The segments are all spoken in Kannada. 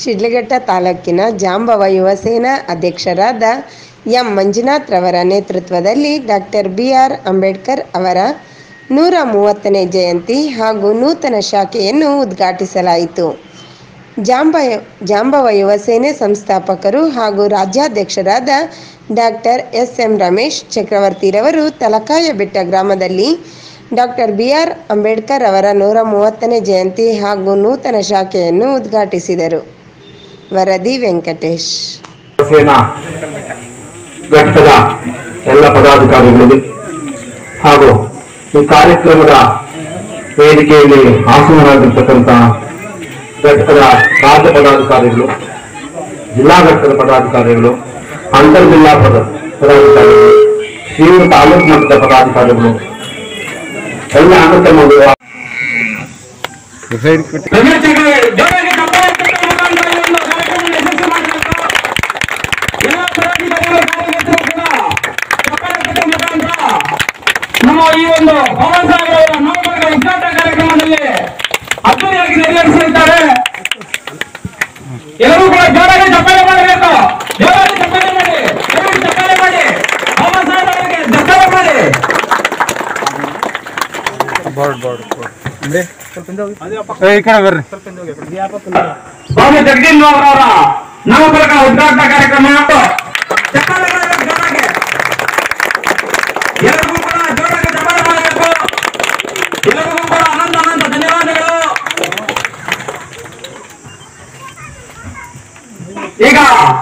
ಶಿಡ್ಲಘಟ್ಟ ತಾಲೂಕಿನ ಜಾಂಬವ ಯುವ ಸೇನಾ ಅಧ್ಯಕ್ಷರಾದ ಎಂ ಮಂಜುನಾಥ್ ರವರ ನೇತೃತ್ವದಲ್ಲಿ ಡಾಕ್ಟರ್ ಬಿ ಆರ್ ಅಂಬೇಡ್ಕರ್ ಅವರ ನೂರ ಮೂವತ್ತನೇ ಜಯಂತಿ ಹಾಗೂ ನೂತನ ಶಾಖೆಯನ್ನು ಉದ್ಘಾಟಿಸಲಾಯಿತು ಜಾಂಬ ಜಾಂಬವ ಯುವ ಸೇನೆ ಸಂಸ್ಥಾಪಕರು ಹಾಗೂ ರಾಜ್ಯಾಧ್ಯಕ್ಷರಾದ ಡಾಕ್ಟರ್ ಎಸ್ ಎಂ ರಮೇಶ್ ಚಕ್ರವರ್ತಿರವರು ತಲಕಾಯ ಬೆಟ್ಟ ಗ್ರಾಮದಲ್ಲಿ ಡಾಕ್ಟರ್ ಬಿ ಆರ್ ಅಂಬೇಡ್ಕರ್ ಅವರ ನೂರ ಮೂವತ್ತನೇ ಜಯಂತಿ ಹಾಗೂ ನೂತನ ಶಾಖೆಯನ್ನು ಉದ್ಘಾಟಿಸಿದರು ವರದಿ ವೆಂಕಟೇಶ್ ಸೇನಾ ಘಟಕದ ಎಲ್ಲ ಪದಾಧಿಕಾರಿಗಳಿಗೆ ಹಾಗೂ ಈ ಕಾರ್ಯಕ್ರಮದ ವೇದಿಕೆಯಲ್ಲಿ ಆಸೀನರಾಗಿರ್ತಕ್ಕಂಥ ಘಟಕದ ರಾಜ್ಯ ಪದಾಧಿಕಾರಿಗಳು ಜಿಲ್ಲಾ ಘಟಕದ ಪದಾಧಿಕಾರಿಗಳು ಅಂತರ್ ಜಿಲ್ಲಾ ಪದ ಪದಾಧಿಕಾರಿಗಳು ಶ್ರೀಮಂತ ತಾಲೂಕು ಮಟ್ಟದ ಪದಾಧಿಕಾರಿಗಳು ಎಲ್ಲ ಅನುಕ್ರಮ ರಮೇಶ್ಗೆ ಜೋರಾಗಿ ಚಪ್ಪಾಳೆ ತಟ್ಟುವ ಮುಖಾಂತರ ಈ ಒಂದು ಕಾರ್ಯಕ್ರಮವನ್ನು ಯಶಸ್ವಿ ಮಾಡಬೇಕು. ಎಲ್ಲ ಪದಾಧಿಕಾರಿಗಳು ಕಾರ್ಯಕರ್ತರು ಕೂಡ ಚಪ್ಪಾಳೆ ತಟ್ಟುವ ಮುಖಾಂತರ ನಮ್ಮ ಈ ಒಂದು ಪವನ್ ಸಾಗರ್ ಅವರ ನವಬರ್ಗ ಉದ್ಘಾಟನಾ ಕಾರ್ಯಕ್ರಮದಲ್ಲಿ ಅದ್ದೂರಿಯಾಗಿ ನೆರವೇರಿಸಲಿದ್ದಾರೆ ಎಲ್ಲರೂ ಕೂಡ ಜೋರಾಗಿ ಚಪ್ಪಾಳೆ ಮಾಡಬೇಕು ಜೋರಾಗಿ ಚಪ್ಪಾಳೆ ಮಾಡಿ ಜೋರಾಗಿ ಚಪ್ಪಾಳೆ ಮಾಡಿ ಪವನ್ ಸಾಗರ್ ಅವರಿಗೆ ಚಪ್ಪಾಳೆ ಮಾಡಿ ಸ್ವಾಮಿ ಜಗದೀಶ್ ಅವರವರ ನಾಮಫಲಕ ಉದ್ಘಾಟನಾ ಕಾರ್ಯಕ್ರಮ ಚಪ್ಪಾಳೆ ಮಾಡಬೇಕು ಜೋರಾಗಿ. ಎಲ್ಲರಿಗೂ ಕೂಡ ಜೋರಾಗಿ ಚಪ್ಪಾಳೆ ಮಾಡಬೇಕು ಎಲ್ಲರಿಗೂ ಕೂಡ ಅನಂತ ಅನಂತ ಧನ್ಯವಾದಗಳು ಈಗ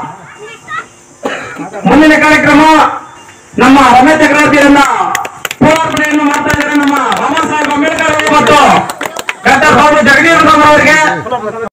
ಮುಂದಿನ ಕಾರ್ಯಕ್ರಮ ನಮ್ಮ ರಮೇಶ್ ಚಕ್ರವರ್ತಿಯನ್ನ ಪೂರ್ವಾರ್ಪಣೆಯನ್ನು ಮಾಡ್ತಾ ಇದ್ದಾರೆ ನಮ್ಮ ಬಾಬಾ ಸಾಹೇಬ್ ಅಂಬೇಡ್ಕರ್ ಅವರು ಮತ್ತು ಡಾಕ್ಟರ್ ಬಾಬು ಜಗದೀಶ್ ಅವರಿಗೆ